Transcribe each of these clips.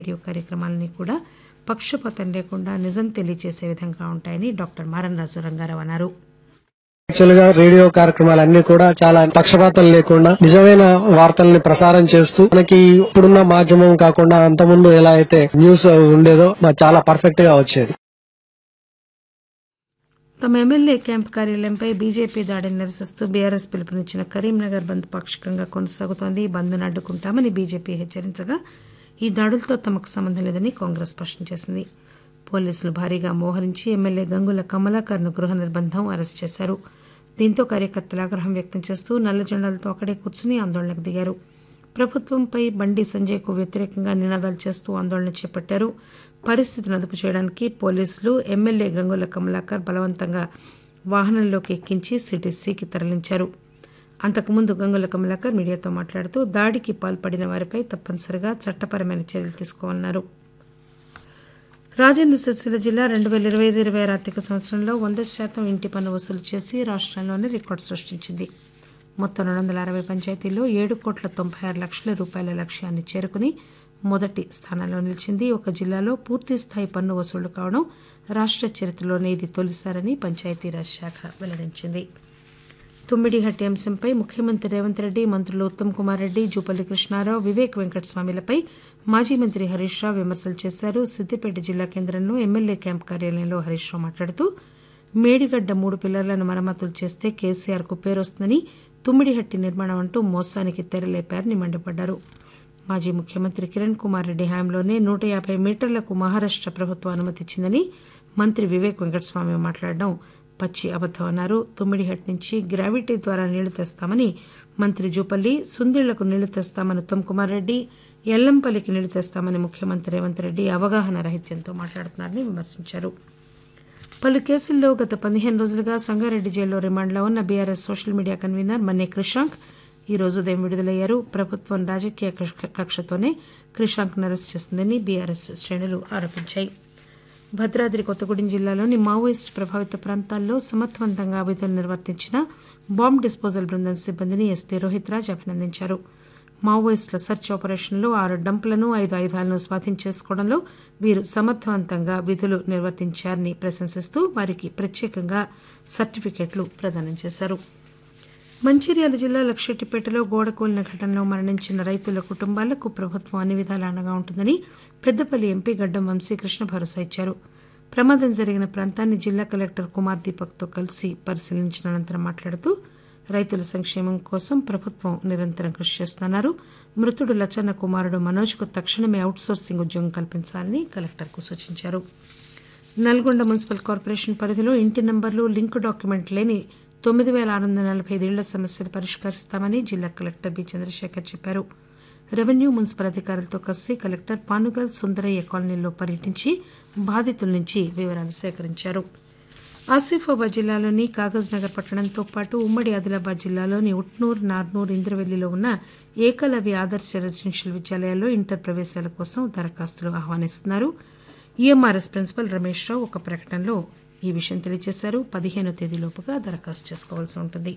radio కార్యక్రమాలన్నీ కూడా పక్షపాతం లేకుండా నిజం తెలియజేసే విధంగా ఉంటాయని డాక్టర్ మారన్రాజు రంగారావు అన్నారు యాక్చువల్ గా రేడియో కార్యక్రమాలన్నీ కూడా చాలా పక్షపాతం లేకుండా నిజమైన వార్తల్ని ప్రసారం చేస్తూ మనకి ఇప్పుడున్న మాధ్యమం కాకుండా అంతకుముందు ఎలా అయితే న్యూస్ ఉండేదో మాకు చాలా పర్ఫెక్ట్ గా వచ్చేది తమ ఎమ్మెల్యే క్యాంప్ కార్యాలయంపై బీజేపీ దాడిని నిరసిస్తూ బీఆర్ఎస్ పిలుపునిచ్చిన కరీంనగర్ బంద్ పాక్షికంగా కొనసాగుతోంది బంద్ను అడ్డుకుంటామని బీజేపీ హెచ్చరించగా ఈ దాడులతో తమకు సంబంధం లేదని కాంగ్రెస్ స్పష్టం చేసింది పోలీసులు భారీగా మోహరించి ఎమ్మెల్యే గంగుల కమలాకర్ను గృహ నిర్బంధం అరెస్ట్ చేశారు దీంతో కార్యకర్తలు ఆగ్రహం వ్యక్తం చేస్తూ నల్ల జెండాలతో అక్కడే కూర్చుని ఆందోళనకు దిగారు ప్రభుత్వంపై బండి సంజయ్కు వ్యతిరేకంగా నినాదాలు చేస్తూ ఆందోళన చేపట్టారు పరిస్థితిని అదుపు చేయడానికి పోలీసులు ఎమ్మెల్యే గంగుల కమలాకర్ బలవంతంగా వాహనంలోకి ఎక్కించి సిటీసీకి తరలించారు అంతకుముందు గంగుల కమలాకర్ మీడియాతో మాట్లాడుతూ దాడికి పాల్పడిన వారిపై తప్పనిసరిగా చట్టపరమైన చర్యలు తీసుకోవాలన్నారు రాజన్న సిరిసిల్ల జిల్లా రెండు వేల ఇరవై ఐదు ఇరవై ఆరు ఆర్థిక సంవత్సరంలో వంద శాతం ఇంటి పన్ను వసూలు చేసి రాష్ట్రంలోనే రికార్డు సృష్టించింది మొత్తం రెండు వందల అరవై పంచాయతీల్లో ఏడు కోట్ల తొంభై ఆరు లక్షల రూపాయల లక్ష్యాన్ని చేరుకుని మొదటి స్థానంలో నిలిచింది ఒక జిల్లాలో పూర్తి స్థాయి పన్ను వసూళ్లు కావడం రాష్ట్ర చరిత్రలోనే ఇది తొలిసారని పంచాయతీరాజ్ శాఖ వెల్లడించింది తుమ్మిడిహట్టి అంశంపై ముఖ్యమంత్రి రేవంత్ రెడ్డి మంత్రులు ఉత్తమ్ కుమార్ రెడ్డి జూపల్లి కృష్ణారావు వివేక్ వెంకటస్వామిలపై మాజీ మంత్రి హరీష్ రావు విమర్శలు చేశారు సిద్దిపేట జిల్లా కేంద్రంలో ఎమ్మెల్యే క్యాంప్ కార్యాలయంలో హరీష్ రావు మాట్లాడుతూ మేడిగడ్డ మూడు పిల్లర్లను మరమ్మతులు చేస్తే కేసీఆర్ కు పేరొస్తుందని తుమ్మిడిహట్టి నిర్మాణం అంటూ మోసానికి తెరలేపారని మండిపడ్డారు మాజీ ముఖ్యమంత్రి కిరణ్ కుమార్ రెడ్డి హయాంలోనే నూట యాభై మీటర్లకు మహారాష్ట ప్రభుత్వం అనుమతిచ్చిందని మంత్రి వివేక్ వెంకటస్వామి మాట్లాడడం పచ్చి అబద్దం అన్నారు తుమ్మిడిహట్ నుంచి గ్రావిటీ ద్వారా నీళ్లు తెస్తామని మంత్రి జూపల్లి సుందిళ్లకు నీళ్లు తెస్తామని ఉత్తమ్ కుమార్ రెడ్డి ఎల్లంపల్లికి నీళ్లు తెస్తామని ముఖ్యమంత్రి రేవంత్ రెడ్డి అవగాహన రహిత్యంతో మాట్లాడుతున్నారని విమర్శించారు పలు కేసుల్లో గత పదిహేను రోజులుగా సంగారెడ్డి జైల్లో రిమాండ్లో ఉన్న BRS social media convener Manne Krishank ఈ రోజు ఉదయం విడుదలయ్యారు ప్రభుత్వం రాజకీయ కక్షతోనే క్రిషాంక్ను అరెస్ట్ చేసిందని బీఆర్ఎస్ శ్రేణులు ఆరోపించాయి భద్రాద్రి కొత్తగూడెం జిల్లాలోని మావోయిస్ట్ ప్రభావిత ప్రాంతాల్లో సమర్థవంతంగా విధులు నిర్వర్తించిన బాంబ్ డిస్పోజల్ బృందం సిబ్బందిని ఎస్పీ రోహిత్ రాజ్ అభినందించారు మావోయిస్టుల సెర్చ్ ఆపరేషన్లో ఆరు డంపులను ఐదు ఆయుధాలను స్వాధీనం చేసుకోవడంలో వీరు సమర్థవంతంగా విధులు నిర్వర్తించారని ప్రశంసిస్తూ వారికి ప్రత్యేకంగా సర్టిఫికెట్లు ప్రదానం చేశారు మంచిర్యాల జిల్లా లక్షెట్టిపేటలో గోడ కూలిన ఘటనలో మరణించిన రైతుల కుటుంబాలకు ప్రభుత్వం అన్ని విధాలా అండగా ఉంటుందని పెద్దపల్లి ఎంపీ గడ్డం వంశీకృష్ణ భరోసా ఇచ్చారు ప్రమాదం జరిగిన ప్రాంతాన్ని జిల్లా కలెక్టర్ కుమార్ దీపక్తో కలిసి పరిశీలించిన అనంతరం మాట్లాడుతూ రైతుల సంక్షేమం కోసం ప్రభుత్వం నిరంతరం కృషి చేస్తున్నారు మృతుడు లచ్చన్న కుమారుడు మనోజ్కు తక్షణమే అవుట్సోర్సింగ్ ఉద్యోగం కల్పించాలని కలెక్టర్కు సూచించారు నల్గొండ మున్సిపల్ కార్పొరేషన్ పరిధిలో ఇంటి నంబర్లు లింక్ డాక్యుమెంట్ లేని తొమ్మిది వేల ఆరు వందల నలభై ఐదు ఇళ్ల సమస్యలు పరిష్కరిస్తామని జిల్లా కలెక్టర్ బి చంద్రశేఖర్ చెప్పారు రెవెన్యూ మున్సిపల్ అధికారులతో కలిసి కలెక్టర్ పానుగల్ సుందరయ్య కాలనీలో పర్యటించి బాధితుల నుంచి వివరాలు సేకరించారు ఆసిఫాబాద్ జిల్లాలోని కాగజ్ నగర్ పట్టణంతో పాటు ఉమ్మడి ఆదిలాబాద్ జిల్లాలోని ఉట్నూర్ నార్నూర్ ఇంద్రవెల్లిలో ఉన్న ఏకలవ్య ఆదర్శ రెసిడెన్షియల్ విద్యాలయాల్లో ఇంటర్ ప్రవేశాల కోసం దరఖాస్తులు ఆహ్వానిస్తున్నారు ఈఎంఆర్ఎస్ ప్రిన్సిపల్ రమేష్ రావు ఒక ప్రకటనలో ఈ విషయం తెలియజేశారు పదిహేనో తేదీలోపుగా దరఖాస్తు చేసుకోవాల్సి ఉంటుంది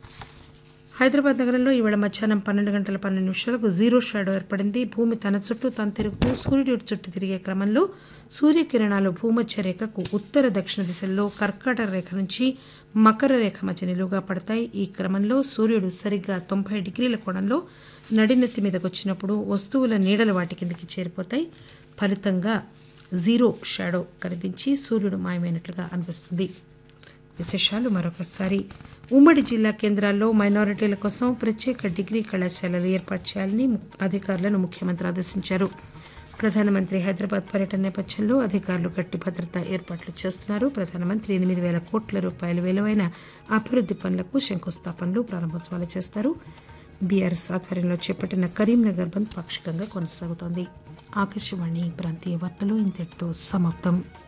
హైదరాబాద్ నగరంలో ఈవేళ మధ్యాహ్నం పన్నెండు గంటల పన్నెండు నిమిషాలకు జీరో షాడో ఏర్పడింది భూమి తన చుట్టూ తను తిరుగుతూ సూర్యుడి చుట్టూ తిరిగే క్రమంలో సూర్యకిరణాలు భూమధ్య రేఖకు ఉత్తర దక్షిణ దిశల్లో కర్కాటక రేఖ నుంచి మకర రేఖ మధ్య నిలువుగా పడతాయి ఈ క్రమంలో సూర్యుడు సరిగ్గా తొంభై డిగ్రీల కోణంలో నడినెత్తి మీదకు వచ్చినప్పుడు వస్తువుల నీడలు వాటి కిందకి చేరిపోతాయి ఫలితంగా జీరో షాడో కనిపించి సూర్యుడు మాయమైనట్లుగా అనిపిస్తుంది విశేషాలు మరొకసారి ఉమ్మడి జిల్లా కేంద్రాల్లో మైనారిటీల కోసం ప్రత్యేక డిగ్రీ కళాశాలలు ఏర్పాటు చేయాలని అధికారులను ముఖ్యమంత్రి ఆదేశించారు ప్రధానమంత్రి హైదరాబాద్ పర్యటన నేపథ్యంలో అధికారులు గట్టి భద్రత ఏర్పాట్లు చేస్తున్నారు ప్రధానమంత్రి ఎనిమిది వేల కోట్ల రూపాయల విలువైన అభివృద్ది పనులకు శంకుస్థాపనలు ప్రారంభోత్సవాలు చేస్తారు బీఆర్ఎస్ ఆధ్వర్యంలో చేపట్టిన కరీంనగర్ బంద్ పాక్షికంగా కొనసాగుతోంది ఆకాశవాణి ప్రాంతీయ వార్తలు ఇంతటితో సమాప్తం